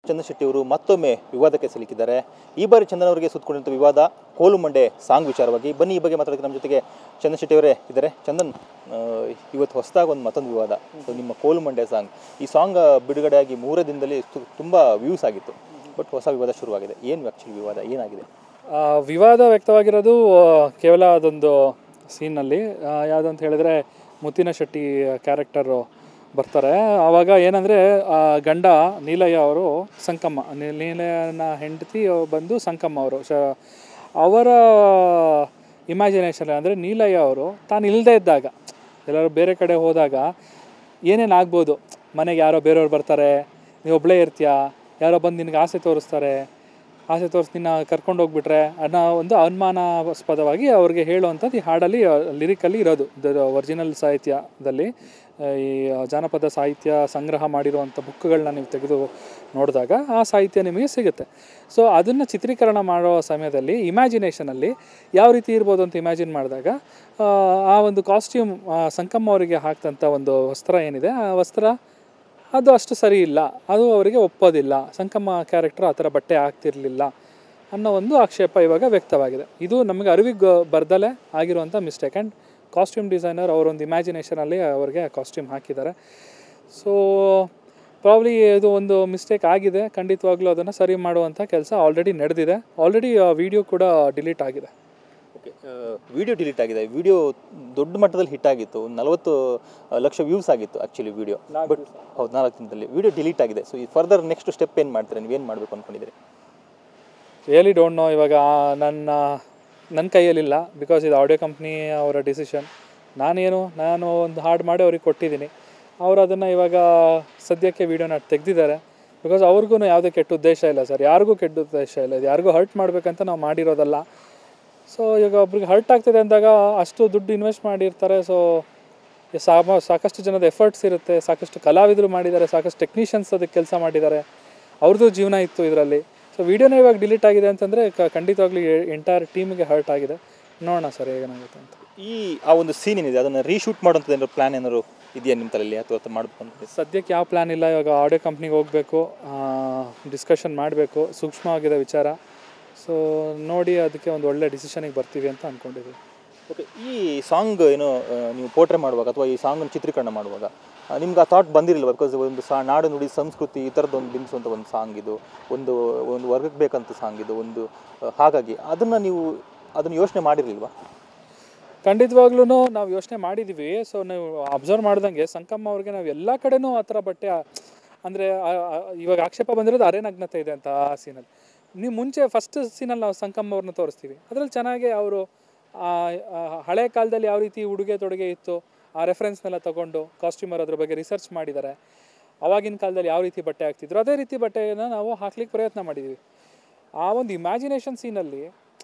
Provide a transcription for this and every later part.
ಚಂದನ್ ಶೆಟ್ಟಿ ಅವರು ಮತ್ತೊಮ್ಮೆ ವಿವಾದಕ್ಕೆ ಸಿಲುಕಿದ್ದಾರೆ ಈ ಬಾರಿ ಚಂದನ್ ಅವರಿಗೆ ಸುತ್ತಕೊಂಡಿರುವಂಥ ವಿವಾದ ಕೋಲು ಮಂಡೆ ಸಾಂಗ್ ವಿಚಾರವಾಗಿ ಬನ್ನಿ ಈ ಬಗ್ಗೆ ಮಾತಾಡೋಕ್ಕೆ ನಮ್ಮ ಜೊತೆಗೆ ಚಂದನ್ ಶೆಟ್ಟಿ ಅವರೇ ಇದ್ದಾರೆ ಚಂದನ್ ಆ, ಇವತ್ತು ಹೊಸದಾಗಿ ಒಂದು ಮತ್ತೊಂದು ವಿವಾದ ಸೊ ನಿಮ್ಮ ಕೋಲು ಮಂಡೆ ಸಾಂಗ್ ಈ ಸಾಂಗ್ ಬಿಡುಗಡೆಯಾಗಿ ಮೂರೇ ದಿನದಲ್ಲಿ ತು- ತುಂಬ ವ್ಯೂಸ್ ಆಗಿತ್ತು ಬಟ್ ಹೊಸ ವಿವಾದ ಶುರುವಾಗಿದೆ ಏನು ಆ್ಯಕ್ಚುಲಿ ವಿವಾದ ಏನಾಗಿದೆ ಆ, ವಿವಾದ ವ್ಯಕ್ತವಾಗಿರೋದು ಆ, ಕೇವಲ ಅದೊಂದು ಸೀನಲ್ಲಿ ಯಾವುದಂತ ಹೇಳಿದ್ರೆ ಮುತ್ತಿನ ಶೆಟ್ಟಿ ಕ್ಯಾರೆಕ್ಟರು ಬರ್ತಾರೆ ಆವಾಗ ಏನಂದರೆ ಗಂಡ ನೀಲಯ್ಯ ಅವರು ಸಂಕಮ್ಮ ನೀ- ನೀಲಯ್ಯನ ಹೆಂಡತಿ ಬಂದು ಸಂಕಮ್ಮ ಅವರು ಶ ಅವರ ಇಮ್ಯಾಜಿನೇಷನ್ ಅಂದರೆ ನೀಲಯ್ಯ ಅವರು ತಾನು ಇಲ್ಲದೇ ಇದ್ದಾಗ ಎಲ್ಲರೂ ಬೇರೆ ಕಡೆ ಹೋದಾಗ ಏನೇನು ಆಗ್ಬೋದು ಮನೆಗೆ ಯಾರೋ ಬೇರೆಯವ್ರು ಬರ್ತಾರೆ ನೀವು ಒಬ್ಬಳೇ ಇರ್ತೀಯಾ ಯಾರೋ ಬಂದು ನಿನಗೆ ಆಸೆ ತೋರಿಸ್ತಾರೆ ಆಸೆ ತೋರಿಸಿ ನಿನ್ನ ಕರ್ಕೊಂಡು ಹೋಗ್ಬಿಟ್ರೆ ಅನ್ನೋ ಒಂದು ಅನುಮಾನಾಸ್ಪದವಾಗಿ ಅವ್ರಿಗೆ ಹೇಳುವಂಥದ್ದು ಈ ಹಾಡಲ್ಲಿ ಲಿರಿಕಲ್ಲಿ ಇರೋದು ಒರಿಜಿನಲ್ ಸಾಹಿತ್ಯದಲ್ಲಿ ಆ, ಈ ಜಾನಪದ ಸಾಹಿತ್ಯ ಸಂಗ್ರಹ ಮಾಡಿರುವಂಥ ಬುಕ್ಗಳನ್ನ ನೀವು ತೆಗೆದು ನೋಡಿದಾಗ ಆ ಸಾಹಿತ್ಯ ನಿಮಗೆ ಸಿಗುತ್ತೆ ಸೊ ಅದನ್ನು ಚಿತ್ರೀಕರಣ ಮಾಡೋ ಸಮಯದಲ್ಲಿ ಇಮ್ಯಾಜಿನೇಷನಲ್ಲಿ ಯಾವ ರೀತಿ ಇರ್ಬೋದು ಅಂತ ಇಮ್ಯಾಜಿನ್ ಮಾಡಿದಾಗ ಆ, ಆ ಒಂದು ಕಾಸ್ಟ್ಯೂಮ್ ಸಂಕಮ್ಮ ಅವರಿಗೆ ಹಾಕ್ತಂಥ ಒಂದು ವಸ್ತ್ರ ಏನಿದೆ ಆ ವಸ್ತ್ರ ಅದು ಅಷ್ಟು ಸರಿ ಇಲ್ಲ ಅದು ಅವರಿಗೆ ಒಪ್ಪೋದಿಲ್ಲ ಸಂಕಮ್ಮ ಕ್ಯಾರೆಕ್ಟರ್ ಆ ಥರ ಬಟ್ಟೆ ಆಗ್ತಿರ್ಲಿಲ್ಲ ಅನ್ನೋ ಒಂದು ಆಕ್ಷೇಪ ಇವಾಗ ವ್ಯಕ್ತವಾಗಿದೆ ಇದು ನಮಗೆ ಅರಿವಿಗೆ ಬರ್ದಲೇ ಆಗಿರುವಂಥ ಮಿಸ್ಟೇಕ್ ಆ್ಯಂಡ್ ಕಾಸ್ಟ್ಯೂಮ್ ಡಿಸೈನರ್ ಅವರೊಂದು ಇಮ್ಯಾಜಿನೇಷನಲ್ಲಿ ಅವರಿಗೆ ಕಾಸ್ಟ್ಯೂಮ್ ಹಾಕಿದ್ದಾರೆ ಸೊ ಪ್ರಾಬ್ಲಿ ಇದು ಒಂದು ಮಿಸ್ಟೇಕ್ ಆಗಿದೆ ಖಂಡಿತವಾಗ್ಲೂ ಅದನ್ನು ಸರಿ ಮಾಡುವಂಥ ಕೆಲಸ ಆಲ್ರೆಡಿ ನಡೆದಿದೆ ಆಲ್ರೆಡಿ ವಿಡಿಯೋ ಕೂಡ ಡಿಲೀಟ್ ಆಗಿದೆ ಓಕೆ ವಿಡಿಯೋ ಡಿಲೀಟ್ ಆಗಿದೆ ವಿಡಿಯೋ ದೊಡ್ಡ ಮಟ್ಟದಲ್ಲಿ ಹಿಟ್ ಆಗಿತ್ತು ಒಂದು ನಲವತ್ತು ಲಕ್ಷ ವ್ಯೂಸ್ ಆಗಿತ್ತು ಆ್ಯಕ್ಚುಲಿ ವಿಡಿಯೋ ಬಟ್ ಹೌದು ನಾಲ್ಕು ದಿನದಲ್ಲಿ ವಿಡಿಯೋ ಡಿಲೀಟ್ ಆಗಿದೆ ಸೊ ಈ ಫರ್ದರ್ ನೆಕ್ಸ್ಟ್ ಸ್ಟೆಪ್ ಏನು ಮಾಡ್ತೀರಾ ನೀವು ಏನು ಮಾಡಬೇಕು ಅಂದ್ಕೊಂಡಿದ್ದೀರಿ ರಿಯಲಿ ಡೋಂಟ್ ನೋ ಇವಾಗ ನನ್ನ ನನ್ನ ಕೈಯಲ್ಲಿಲ್ಲ ಬಿಕಾಸ್ ಇದು ಆಡಿಯೋ ಕಂಪ್ನಿ ಅವರ ಡಿಸಿಷನ್ ನಾನೇನು ನಾನು ಒಂದು ಹಾಡು ಮಾಡಿ ಅವ್ರಿಗೆ ಕೊಟ್ಟಿದ್ದೀನಿ ಅವರು ಅದನ್ನು ಇವಾಗ ಸದ್ಯಕ್ಕೆ ವೀಡಿಯೋನ ತೆಗೆದಿದ್ದಾರೆ ಬಿಕಾಸ್ ಅವ್ರಿಗೂ ಯಾವುದೇ ಕೆಟ್ಟ ಉದ್ದೇಶ ಇಲ್ಲ ಸರ್ ಯಾರಿಗೂ ಕೆಟ್ಟ ಉದ್ದೇಶ ಇಲ್ಲ ಇದು ಯಾರಿಗೂ ಹರ್ಟ್ ಮಾಡಬೇಕಂತ ನಾವು ಮಾಡಿರೋದಲ್ಲ ಸೊ ಇವಾಗ ಒಬ್ರಿಗೆ ಹರ್ಟ್ ಆಗ್ತಿದೆ ಅಂದಾಗ ಅಷ್ಟು ದುಡ್ಡು ಇನ್ವೆಸ್ಟ್ ಮಾಡಿರ್ತಾರೆ ಸೊ ಸಾಮ ಸಾಕಷ್ಟು ಜನದ ಎಫರ್ಟ್ಸ್ ಇರುತ್ತೆ ಸಾಕಷ್ಟು ಕಲಾವಿದರು ಮಾಡಿದ್ದಾರೆ ಸಾಕಷ್ಟು ಟೆಕ್ನಿಷಿಯನ್ಸ್ ಅದಕ್ಕೆ ಕೆಲಸ ಮಾಡಿದ್ದಾರೆ ಅವ್ರದ್ದು ಜೀವನ ಇತ್ತು ಇದರಲ್ಲಿ ಸೊ ವಿಡಿಯೋನೇ ಇವಾಗ ಡಿಲೀಟ್ ಆಗಿದೆ ಅಂತಂದರೆ ಖಂಡಿತವಾಗ್ಲೂ ಎಂಟೈರ್ ಟೀಮಿಗೆ ಹರ್ಟ್ ಆಗಿದೆ ನೋಡೋಣ ಸರ್ ಏನಾಗುತ್ತೆ ಅಂತ ಈ ಆ ಒಂದು ಸೀನ್ ಏನಿದೆ ಅದನ್ನು ರೀಶೂಟ್ ಮಾಡೋಂಥದ್ದು ಏನಾದ್ರು ಪ್ಲಾನ್ ಏನಾದ್ರು ಇದೆಯಾ ನಿಮ್ಮ ತಲೆಯಲ್ಲಿ ಅಥವಾ ಅಥವಾ ಮಾಡಬೇಕು ಅಂತ ಸದ್ಯಕ್ಕೆ ಯಾವ ಪ್ಲ್ಯಾನ್ ಇಲ್ಲ ಇವಾಗ ಆಡಿಯೋ ಕಂಪ್ನಿಗೆ ಹೋಗಬೇಕು ಡಿಸ್ಕಷನ್ ಮಾಡಬೇಕು ಸೂಕ್ಷ್ಮವಾಗಿದೆ ವಿಚಾರ ಸೊ ನೋಡಿ ಅದಕ್ಕೆ ಒಂದು ಒಳ್ಳೆ ಡಿಸಿಷನಿಗೆ ಬರ್ತೀವಿ ಅಂತ ಅಂದ್ಕೊಂಡಿದ್ದೀವಿ ಓಕೆ ಈ ಸಾಂಗ್ ಏನು ಆ, ನೀವು ಪೋಟ್ರೆ ಮಾಡುವಾಗ ಅಥವಾ ಈ ಸಾಂಗನ್ನು ಚಿತ್ರೀಕರಣ ಮಾಡುವಾಗ ಆ, ನಿಮ್ಗೆ ಆ ಥಾಟ್ ಬಂದಿರಲಿಲ್ಲ ಬಿಕಾಸ್ ಒಂದು ಸಾ ನಾಡು ನುಡಿ ಸಂಸ್ಕೃತಿ ಈ ಥರದ್ದು ಒಂದು ಬಿಂಬಿಸುವಂಥ ಒಂದು ಸಾಂಗ್ ಇದು ಒಂದು ಒಂದು ವರ್ಗಕ್ಕೆ ಬೇಕಂತ ಸಾಂಗ್ ಇದು ಒಂದು ಆ, ಹಾಗಾಗಿ ಅದನ್ನು ನೀವು ಅದನ್ನು ಯೋಚನೆ ಮಾಡಿರಲಿಲ್ವಾ ಖಂಡಿತವಾಗ್ಲೂ ನಾವು ಯೋಚನೆ ಮಾಡಿದ್ದೀವಿ ಸೊ ನೀವು ಅಬ್ಸರ್ವ್ ಮಾಡ್ದಂಗೆ ಸಂಕಮ್ಮ ಅವ್ರಿಗೆ ನಾವು ಎಲ್ಲ ಕಡೆನೂ ಆ ಥರ ಬಟ್ಟೆ ಅಂದರೆ ಇವಾಗ ಆಕ್ಷೇಪ ಬಂದಿರೋದು ಅರೆನಗ್ನತೆ ಇದೆ ಅಂತ ಆ ಸೀನಲ್ಲಿ ನೀವು ಮುಂಚೆ ಫಸ್ಟ್ ಸೀನಲ್ಲಿ ನಾವು ಸಂಕಮ್ಮ ಅವ್ರನ್ನ ತೋರಿಸ್ತೀವಿ ಅದರಲ್ಲಿ ಚೆನ್ನಾಗಿ ಅವರು ಹಳೆ ಕಾಲದಲ್ಲಿ ಯಾವ ರೀತಿ ಉಡುಗೆ ತೊಡುಗೆ ಇತ್ತು ಆ ರೆಫರೆನ್ಸ್ನೆಲ್ಲ ತಗೊಂಡು ಕಾಸ್ಟ್ಯೂಮರ್ ಅದ್ರ ಬಗ್ಗೆ ರಿಸರ್ಚ್ ಮಾಡಿದ್ದಾರೆ ಅವಾಗಿನ ಕಾಲದಲ್ಲಿ ಯಾವ ರೀತಿ ಬಟ್ಟೆ ಹಾಕ್ತಿದ್ರು ಅದೇ ರೀತಿ ಬಟ್ಟೆಯನ್ನು ನಾವು ಹಾಕ್ಲಿಕ್ಕೆ ಪ್ರಯತ್ನ ಮಾಡಿದ್ದೀವಿ ಆ ಒಂದು ಇಮ್ಯಾಜಿನೇಷನ್ ಸೀನಲ್ಲಿ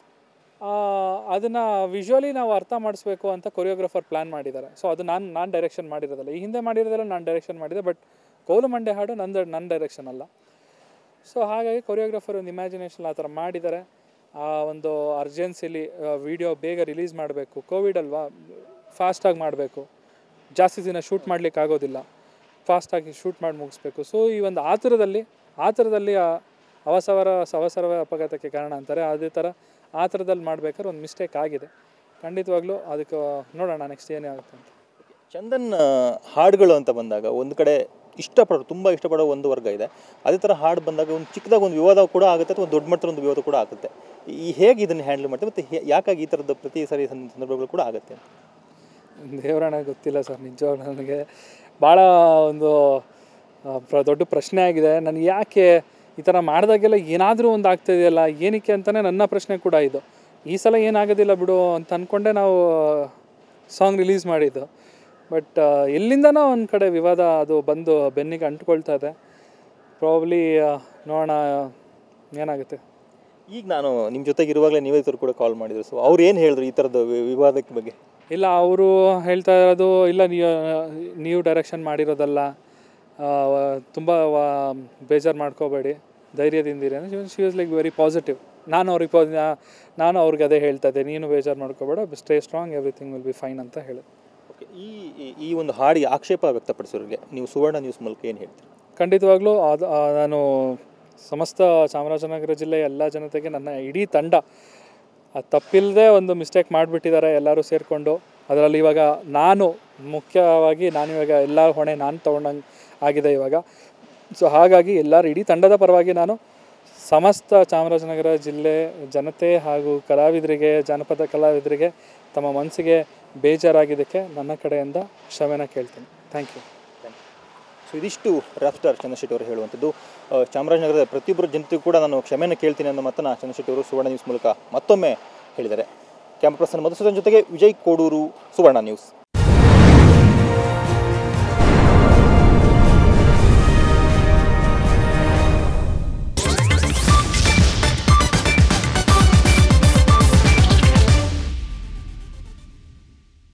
ಅದನ್ನು ವಿಜುವಲಿ ನಾವು ಅರ್ಥ ಮಾಡಿಸ್ಬೇಕು ಅಂತ ಕೊರಿಯೋಗ್ರಫರ್ ಪ್ಲ್ಯಾನ್ ಮಾಡಿದ್ದಾರೆ ಸೊ ಅದು ನಾನು ನಾನು ಡೈರೆಕ್ಷನ್ ಮಾಡಿರೋದಲ್ಲ ಈ ಹಿಂದೆ ಮಾಡಿರೋದೆಲ್ಲ ನಾನು ಡೈರೆಕ್ಷನ್ ಮಾಡಿದೆ ಬಟ್ ಕೋಲು ಮಂಡೆ ಹಾಡು ನಂದು ನನ್ನ ಡೈರೆಕ್ಷನ್ ಅಲ್ಲ ಸೊ ಹಾಗಾಗಿ ಕೊರಿಯೋಗ್ರಫರ್ ಒಂದು ಇಮ್ಯಾಜಿನೇಷನ್ ಆ ಥರ ಮಾಡಿದ್ದಾರೆ ಆ ಒಂದು ಅರ್ಜೆನ್ಸಿಲಿ ವಿಡಿಯೋ ಬೇಗ ರಿಲೀಸ್ ಮಾಡಬೇಕು ಕೋವಿಡ್ ಅಲ್ವಾ ಫಾಸ್ಟಾಗಿ ಮಾಡಬೇಕು ಜಾಸ್ತಿ ದಿನ ಶೂಟ್ ಮಾಡ್ಲಿಕ್ಕೆ ಆಗೋದಿಲ್ಲ ಫಾಸ್ಟಾಗಿ ಶೂಟ್ ಮಾಡಿ ಮುಗಿಸ್ಬೇಕು ಸೊ ಈ ಒಂದು ಆತುರದಲ್ಲಿ ಆತುರದಲ್ಲಿ ಆ ಅವಸರ ಅವಸರವೇ ಅಪಘಾತಕ್ಕೆ ಕಾರಣ ಅಂತಾರೆ ಅದೇ ಥರ ಆ ಥರದಲ್ಲಿ ಮಾಡ್ಬೇಕಾದ್ರೆ ಒಂದು ಮಿಸ್ಟೇಕ್ ಆಗಿದೆ ಖಂಡಿತವಾಗ್ಲೂ ಅದಕ್ಕೆ ನೋಡೋಣ ನೆಕ್ಸ್ಟ್ ಏನೇ ಆಗುತ್ತೆ ಅಂತ ಚಂದನ್ ಆ, ಹಾಡುಗಳು ಅಂತ ಬಂದಾಗ ಒಂದು ಕಡೆ ಇಷ್ಟಪಡೋ ತುಂಬ ಇಷ್ಟಪಡೋ ಒಂದು ವರ್ಗ ಇದೆ ಅದೇ ಥರ ಹಾಡು ಬಂದಾಗ ಒಂದು ಚಿಕ್ಕದಾಗ ಒಂದು ವಿವಾದ ಕೂಡ ಆಗುತ್ತೆ ಅಥವಾ ಒಂದು ದೊಡ್ಡ ಮಟ್ಟದ ಒಂದು ವಿವಾದ ಕೂಡ ಆಗುತ್ತೆ ಈ ಹೇಗೆ ಇದನ್ನು ಹ್ಯಾಂಡಲ್ ಮಾಡ್ತೀವಿ ಮತ್ತು ಹೇ- ಯಾಕಾಗಿ ಈ ಥರದ ಪ್ರತಿ ಸರಿ ಸಂದ- ಸಂದರ್ಭಗಳು ಕೂಡ ಆಗುತ್ತೆ ದೇವರಣ ಗೊತ್ತಿಲ್ಲ ಸರ್ ನಿಜವಾಗ್ಲೂ ನನಗೆ ಭಾಳ ಒಂದು ಆ, ಪ್ರ- ದೊಡ್ಡ ಪ್ರಶ್ನೆ ಆಗಿದೆ ನನಗೆ ಯಾಕೆ ಈ ಥರ ಮಾಡಿದಾಗೆಲ್ಲ ಏನಾದರೂ ಒಂದು ಆಗ್ತಾಯಿದೆಯಲ್ಲ ಏನಕ್ಕೆ ಅಂತಲೇ ನನ್ನ ಪ್ರಶ್ನೆ ಕೂಡ ಇದು ಈ ಸಲ ಏನಾಗೋದಿಲ್ಲ ಬಿಡು ಅಂತ ಅಂದ್ಕೊಂಡೆ ನಾವು ಸಾಂಗ್ ರಿಲೀಸ್ ಮಾಡಿದ್ದು ಬಟ್ ಎಲ್ಲಿಂದನೋ ಒಂದು ಕಡೆ ವಿವಾದ ಅದು ಬಂದು ಬೆನ್ನಿಗೆ ಅಂಟ್ಕೊಳ್ತಾ ಇದೆ ಪ್ರಾಬ್ಲಿ ನೋಡೋಣ ಏನಾಗುತ್ತೆ ಈಗ ನಾನು ನಿಮ್ಮ ಜೊತೆಗೆ ಇರುವಾಗಲೇ ನೀವೇ ಇದ್ರು ಕೂಡ ಕಾಲ್ ಮಾಡಿದ್ರು ಸೊ ಅವ್ರು ಏನು ಹೇಳಿದ್ರು ಈ ಥರದ ವಿ- ವಿವಾದಕ್ಕೆ ಬಗ್ಗೆ ಇಲ್ಲ ಅವರು ಹೇಳ್ತಾ ಇರೋದು ಇಲ್ಲ ನೀವು ನೀವು ಡೈರೆಕ್ಷನ್ ಮಾಡಿರೋದಲ್ಲ ತುಂಬ ಬೇಜಾರು ಮಾಡ್ಕೋಬೇಡಿ ಧೈರ್ಯದಿಂದಿರಿ ಅಂದರೆ she was like very positive ನಾನು ಅವ್ರಿಗೆ ಪಾ ನಾನು ಅವ್ರಿಗೆ ಅದೇ ಹೇಳ್ತಾ ಇದ್ದೆ ನೀನು ಬೇಜಾರು ಮಾಡ್ಕೋಬೇಡ stay strong everything will be fine ಅಂತ ಹೇಳಿದೆ ಓಕೆ ಈ ಈ- ಈ ಒಂದು ಹಾಡಿಗೆ ಆಕ್ಷೇಪ ವ್ಯಕ್ತಪಡಿಸೋರಿಗೆ ನೀವು ಸುವರ್ಣ ನ್ಯೂಸ್ ಮೂಲಕ ಏನು ಹೇಳ್ತೀರಿ ಖಂಡಿತವಾಗ್ಲೂ ಅದು ಆ, ನಾನು ಸಮಸ್ತ ಚಾಮರಾಜನಗರ ಜಿಲ್ಲೆಯ ಎಲ್ಲ ಜನತೆಗೆ ನನ್ನ ಇಡೀ ತಂಡ ಅದು ತಪ್ಪಿಲ್ಲದೆ ಒಂದು ಮಿಸ್ಟೇಕ್ ಮಾಡಿಬಿಟ್ಟಿದ್ದಾರೆ ಎಲ್ಲರೂ ಸೇರಿಕೊಂಡು ಅದರಲ್ಲಿ ಇವಾಗ ನಾನು ಮುಖ್ಯವಾಗಿ ನಾನು ಇವಾಗ ಎಲ್ಲ ಹೊಣೆ ನಾನು ತೊಗೊಂಡಂಗೆ ಆಗಿದೆ ಇವಾಗ ಸೊ ಹಾಗಾಗಿ ಎಲ್ಲರ ಇಡೀ ತಂಡದ ಪರವಾಗಿ ನಾನು ಸಮಸ್ತ ಚಾಮರಾಜನಗರ ಜಿಲ್ಲೆ ಜನತೆ ಹಾಗೂ ಕಲಾವಿದರಿಗೆ ಜಾನಪದ ಕಲಾವಿದರಿಗೆ ತಮ್ಮ ಮನಸ್ಸಿಗೆ ಬೇಜಾರಾಗಿದ್ದಕ್ಕೆ ನನ್ನ ಕಡೆಯಿಂದ ಕ್ಷಮೆನ ಕೇಳ್ತೀನಿ ಥ್ಯಾಂಕ್ ಯು ಸೊ ಇದಿಷ್ಟು ರಾಫ್ ಸ್ಟಾರ್ ಚಂದ್ರಶೆಟ್ಟಿ ಅವರು ಹೇಳುವಂಥದ್ದು ಆ, ಚಾಮರಾಜನಗರದ ಪ್ರತಿಯೊಬ್ಬರ ಜನತೆಗೂ ಕೂಡ ನಾನು ಕ್ಷಮೆಯನ್ನು ಕೇಳ್ತೀನಿ ಅನ್ನೋ ಮಾತನ್ನು ಚಂದ್ರಶೆಟ್ಟಿ ಅವರು ಸುವರ್ಣ ನ್ಯೂಸ್ ಮೂಲಕ ಮತ್ತೊಮ್ಮೆ ಹೇಳಿದ್ದಾರೆ ಕ್ಯಾಮ್ರಾ ಪರ್ಸನ್ ಮಧುಸೂದನ್ ಜೊತೆಗೆ ವಿಜಯ್ ಕೋಡೂರು ಸುವರ್ಣ ನ್ಯೂಸ್